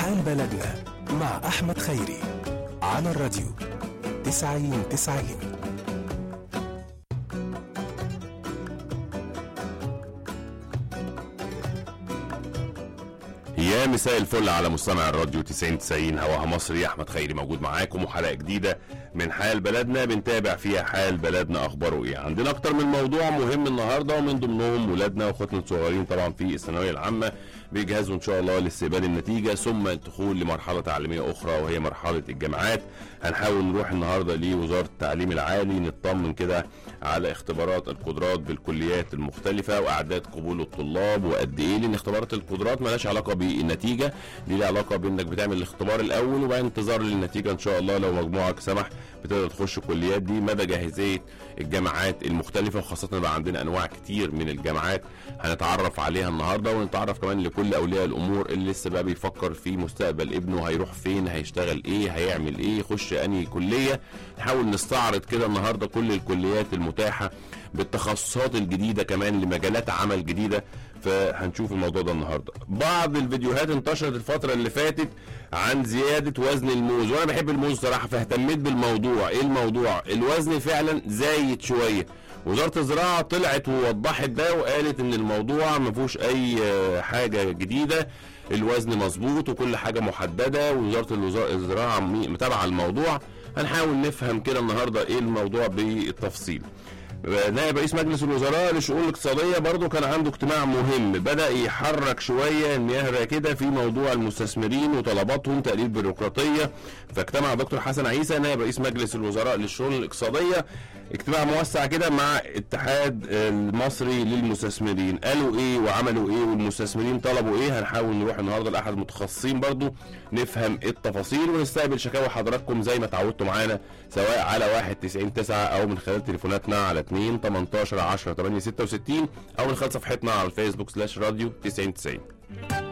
حال بلدنا مع أحمد خيري على الراديو تسعين تسعين يا مساء الفل على مستمع الراديو 90 90 هواها مصري احمد خيري موجود معاكم وحلقه جديده من حال بلدنا بنتابع فيها حال بلدنا اخباره ايه عندنا اكتر من موضوع مهم النهارده ومن ضمنهم ولادنا واخواتنا الصغيرين طبعا في الثانويه العامه بيجهزوا ان شاء الله لاستقبال النتيجه ثم الدخول لمرحله تعليميه اخرى وهي مرحله الجامعات هنحاول نروح النهارده لوزاره التعليم العالي نطمن كده على اختبارات القدرات بالكليات المختلفه واعداد قبول الطلاب وقد ايه لان اختبارات القدرات مالهاش علاقه بالنتيجه دي ليها علاقه بانك بتعمل الاختبار الاول وبعدين انتظار للنتيجه ان شاء الله لو مجموعك سمح بتقدر تخش كليات دي مدى جاهزيه الجامعات المختلفه وخاصه بقى عندنا انواع كتير من الجامعات هنتعرف عليها النهارده ونتعرف كمان لكل اولياء الامور اللي لسه بقى بيفكر في مستقبل ابنه هيروح فين هيشتغل ايه هيعمل ايه يخش انهي كليه نحاول نستعرض كده النهارده كل الكليات المتاحه بالتخصصات الجديده كمان لمجالات عمل جديده فهنشوف الموضوع ده النهارده بعض الفيديوهات انتشرت الفتره اللي فاتت عن زياده وزن الموز وانا بحب الموز صراحه فاهتميت بالموضوع ايه الموضوع الوزن فعلا زايد شويه وزاره الزراعه طلعت ووضحت ده وقالت ان الموضوع ما فيهوش اي حاجه جديده الوزن مظبوط وكل حاجه محدده ووزاره الوزا- الزراعه متابعه الموضوع هنحاول نفهم كده النهارده ايه الموضوع بالتفصيل نائب رئيس مجلس الوزراء للشؤون الاقتصادية برضو كان عنده اجتماع مهم بدأ يحرك شوية المياه كده في موضوع المستثمرين وطلباتهم تقليل بيروقراطية فاجتمع دكتور حسن عيسى نائب رئيس مجلس الوزراء للشؤون الاقتصادية اجتماع موسع كده مع اتحاد المصري للمستثمرين قالوا ايه وعملوا ايه والمستثمرين طلبوا ايه هنحاول نروح النهارده لاحد المتخصصين برضو نفهم التفاصيل ونستقبل شكاوى حضراتكم زي ما تعودتوا معانا سواء على 1 90 9 او من خلال تليفوناتنا على 2 18 10 8 66 او من خلال صفحتنا على الفيسبوك سلاش راديو 90 90